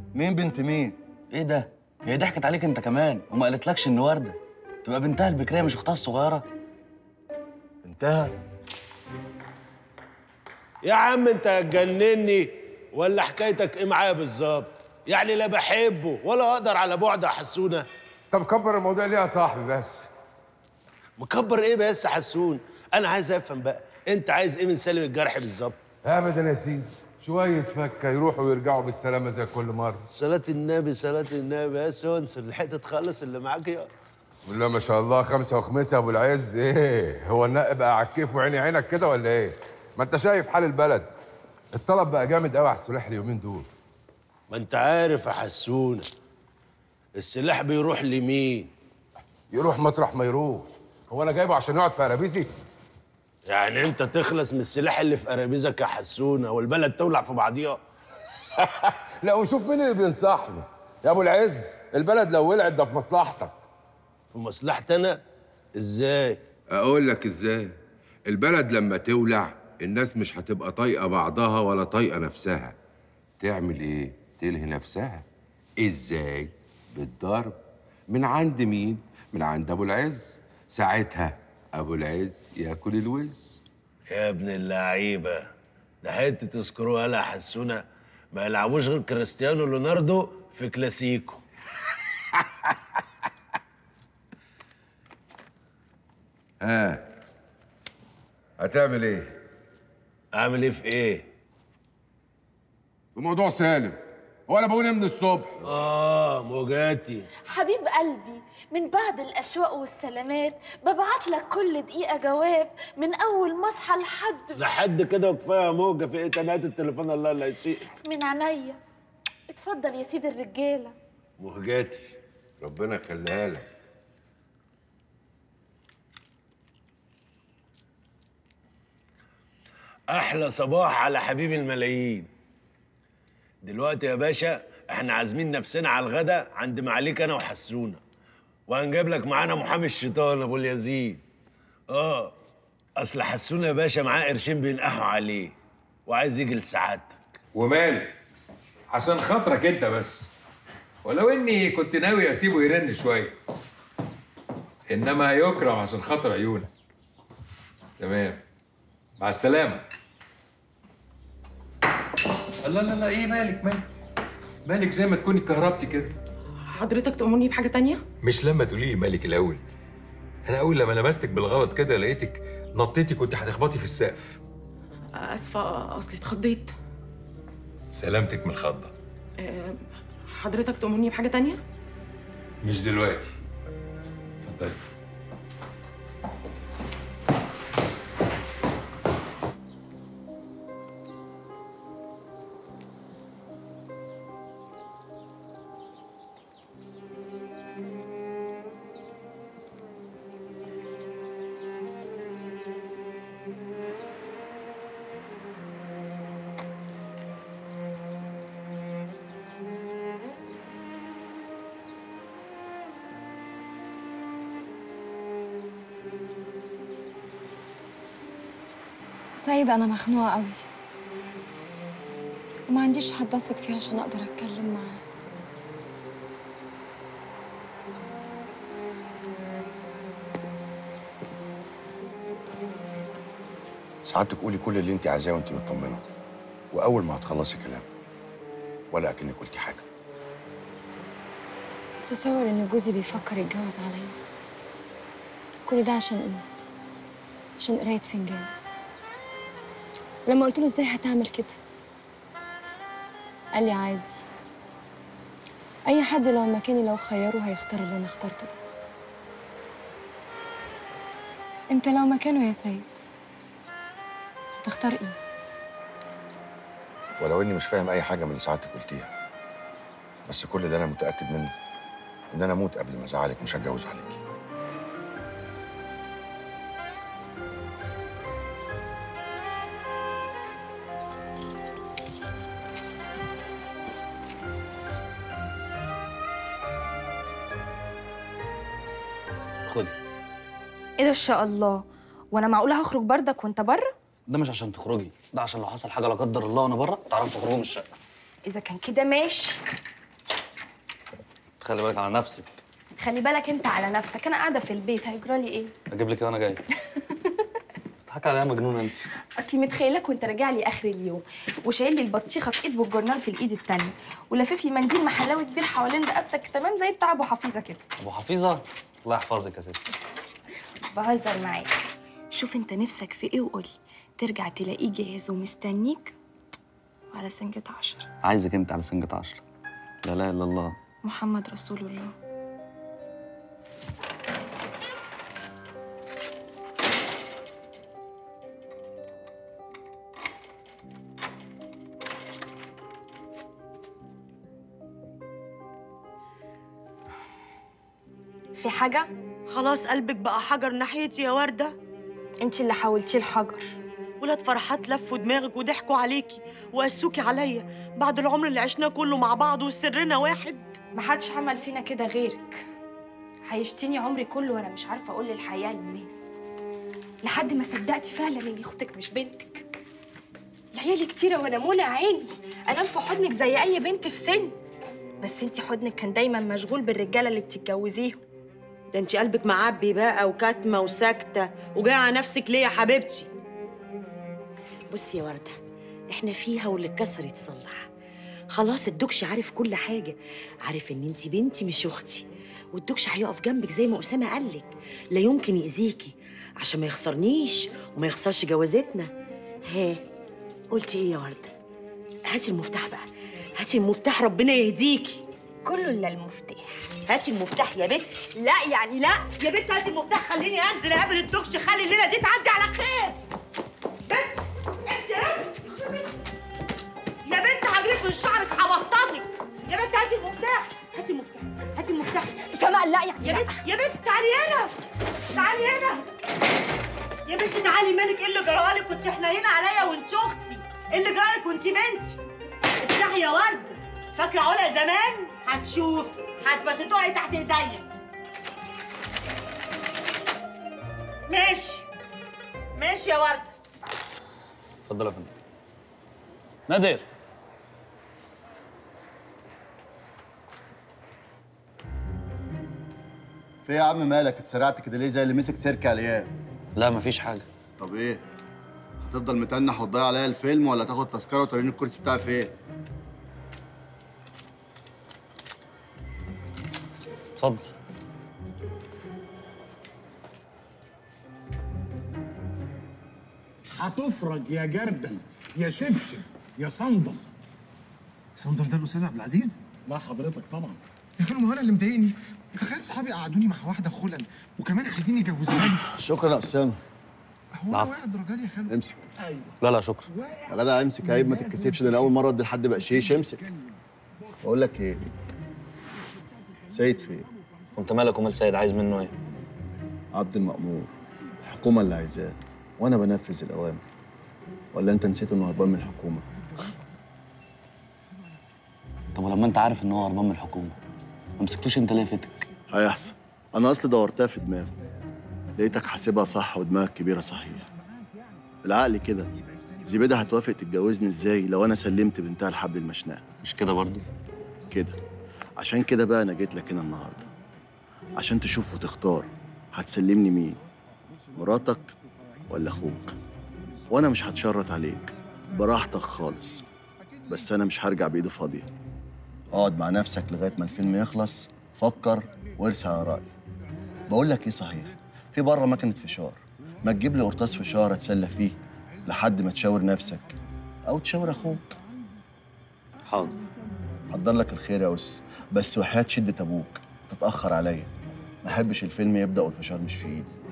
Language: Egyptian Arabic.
مين بنت مين ايه ده هي ضحكت عليك انت كمان وما قالتلكش ان ورده تبقى بنتها البكريه مش اختها الصغيره بنتها يا عم انت هتجنني ولا حكايتك ايه معايا بالظبط يعني لا بحبه ولا اقدر على بعد احسونه طب كبر الموضوع ليه يا صاحبي بس مكبر ايه بس يا حسون انا عايز افهم بقى انت عايز ايه من سالم الجرح بالظبط ابدا يا سيدي شويه فكه يروحوا ويرجعوا بالسلامه زي كل مره صلاة النبي صلاة النبي بس وانس لحقت تخلص اللي معاك يا بسم الله ما شاء الله خمسه وخميسه يا ابو العز ايه هو النق بقى على الكيف وعيني عينك كده ولا ايه ما انت شايف حال البلد الطلب بقى جامد قوي على السلاح اليومين دول ما انت عارف يا حسونه السلاح بيروح لمين يروح مطرح ما يروح هو انا جايبه عشان يقعد في قرابيزي يعني انت تخلص من السلاح اللي في قرابيزك يا حسونه والبلد تولع في بعضيها لا وشوف مين اللي بينصحني يا ابو العز البلد لو ولعت ده في مصلحتك في مصلحتي انا ازاي اقول لك ازاي البلد لما تولع الناس مش هتبقى طايقه بعضها ولا طايقه نفسها تعمل ايه تلهي نفسها ازاي بالضرب من عند مين من عند ابو العز ساعتها ابو العز ياكل الوز يا ابن اللعيبه ده حته سكرو يا حسونه ما يلعبوش غير كريستيانو ليوناردو في كلاسيكو ها هتعمل ايه اعمل ايه في ايه في موضوع سالم هو انا بقول إيه من الصبح اه موجاتي حبيب قلبي من بعد الأشواق والسلامات ببعت لك كل دقيقة جواب من أول ما أصحى لحد لحد كده وكفايه موجه في ايه تنات التليفون الله اللي يسيء من عينيا اتفضل يا سيد الرجالة موجاتي ربنا يخليها لك احلى صباح على حبيب الملايين دلوقتي يا باشا احنا عازمين نفسنا على الغدا عند معاليك انا وحسونه وهنجيب لك معانا محامي الشيطان ابو اليزيد اه اصل حسونه يا باشا معاه قرشين بينقحوا عليه وعايز يجي لسعادتك ومال عشان خاطرك انت بس ولو اني كنت ناوي اسيبه يرن شويه انما يكرم عشان خاطر عيونك تمام مع السلامه لا لا لا ايه مالك مالك مالك زي ما تكوني اتكهربتي كده حضرتك تأمرني بحاجة تانية؟ مش لما تقولي لي مالك الاول انا اول لما لمستك بالغلط كده لقيتك نطيتي كنت هتخبطي في السقف آسفة أصلي اتخضيت سلامتك من الخضه أه، حضرتك تأمرني بحاجة تانية؟ مش دلوقتي اتفضلي سيد أنا مخنوقة قوي وما عنديش حد أثق فيه عشان أقدر أتكلم معاه سعادتك قولي كل اللي انت عايزاه وانت مطمنه واول ما هتخلصي كلام ولا اكنك قلتي حاجه تصور إن جوزي بيفكر يتجوز عليا كل ده عشان إيه؟ عشان قراية فنجان لما قلت له إزاي هتعمل كده قال لي عادي أي حد لو مكاني لو خيره هيختار اللي أنا اخترته ده أنت لو مكانه يا سيد هتختار إيه؟ ولو اني مش فاهم اي حاجه من اللي سعادتك قلتيها بس كل ده انا متاكد منه ان انا اموت قبل ما ازعلك مش هتجوز عليكي خدي ايه ده ان شاء الله وانا معقوله هخرج بردك وانت بره ده مش عشان تخرجي ده عشان لو حصل حاجه لا قدر الله وانا بره تعرفي تخرجوا من الشقه اذا كان كده ماشي خلي بالك على نفسك خلي بالك انت على نفسك انا قاعده في البيت هيجرالي ايه اجيب لك ايه وانا جاي بتضحكي عليا يا مجنونه انت اصلي متخيلك وانت راجع لي اخر اليوم وشايل لي البطيخه في ايد والجورنال في الايد التانية ولافف لي منديل محلاوي كبير حوالين رقبتك تمام زي بتاع ابو حفيظه كده ابو حفيظه الله يحفظك يا ست بهزر معاك شوف انت نفسك في ايه وقولي ترجع تلاقيه جاهز ومستنيك على سنجة عشر عايزك انت على سنجة عشرة لا لا الا الله محمد رسول الله في حاجة؟ خلاص قلبك بقى حجر ناحيتي يا وردة انت اللي حاولتي الحجر ولاد فرحات لفوا دماغك وضحكوا عليكي وقسوكي عليا بعد العمر اللي عشناه كله مع بعض وسرنا واحد محدش عمل فينا كده غيرك عيشتيني عمري كله وانا مش عارفه اقول الحقيقه للناس لحد ما صدقتي فعلا اني اختك مش بنتك العيال كتيره وانا منى عيني انام في حضنك زي اي بنت في سن بس انتي حضنك كان دايما مشغول بالرجاله اللي بتتجوزيهم ده انت قلبك معبي بقى وكاتمه وساكته وجايه على نفسك ليه يا حبيبتي بصي يا ورده احنا فيها واللي اتكسر يتصلح خلاص الدكش عارف كل حاجه عارف ان انت بنتي مش اختي والدكش هيقف جنبك زي ما اسامه قالك لا يمكن يأذيكي عشان ما يخسرنيش وما يخسرش جوازتنا ها قلتي ايه يا ورده هاتي المفتاح بقى هاتي المفتاح ربنا يهديكي كله الا المفتاح هاتي المفتاح يا بت لا يعني لا يا بنت هاتي المفتاح خليني انزل اقابل الدكش خلي الليله دي تعدي على خير بنت انت يا بنت يا بنت هجيب من شعرك هبططك يا بنت هاتي المفتاح هاتي المفتاح هاتي المفتاح سماء لا يعني يا لا. بنت يا بنت تعالي هنا تعالي هنا يا بنتي تعالي مالك ايه اللي جرالك كنت حنينه عليا وانت اختي ايه اللي جرالك وانت بنتي افتحي يا ورد فاكره علا زمان هتشوفي هتبس تقعي تحت ايديا ماشي ماشي يا ورده اتفضل يا فندم نادر في إيه يا عم مالك اتسرعت كده ليه زي اللي مسك سيرك عيال لا مفيش حاجه طب ايه هتفضل متنح وتضيع عليا الفيلم ولا تاخد تذكره وتوريني الكرسي بتاعي فين اتفضل هتفرج يا جردل يا شبشب يا صندل صندر ده الاستاذ عبد العزيز لا حضرتك طبعا يا خالو ما هو انا اللي مضايقني تخيل صحابي قعدوني مع واحده خلل وكمان عايزين يجوزوها لي شكرا يا اسامه هو انا واقع الدرجه دي يا خالو امسك ايوه لا لا شكرا يا جدع امسك عيب ما تتكسفش ده انا اول مره ادي لحد بقشيش امسك بقول لك ايه سيد فين وانت مالك ومال سيد عايز منه ايه عبد المأمور الحكومه اللي عايزاه وانا بنفذ الاوامر ولا انت نسيت انه هربان من الحكومه طب ولما انت عارف ان هو هربان من الحكومه ما مسكتوش انت ليه فتك هيحصل انا اصلي دورتها في دماغي لقيتك حاسبها صح ودماغك كبيره صحيح بالعقل كده زبيدة هتوافق تتجوزني ازاي لو انا سلمت بنتها لحبل المشنقه مش كده برضو كده عشان كده بقى انا جيت لك هنا النهارده عشان تشوف وتختار هتسلمني مين مراتك ولا اخوك وانا مش هتشرط عليك براحتك خالص بس انا مش هرجع بايدي فاضيه اقعد مع نفسك لغايه ما الفيلم يخلص فكر وارسى على رايي بقول لك ايه صحيح في بره مكنه فشار ما تجيب لي قرطاس فشار اتسلى فيه لحد ما تشاور نفسك او تشاور اخوك حاضر حضر لك الخير يا أس بس وحياة شدة أبوك تتأخر عليا ما أحبش الفيلم يبدأ والفشار مش في إيدي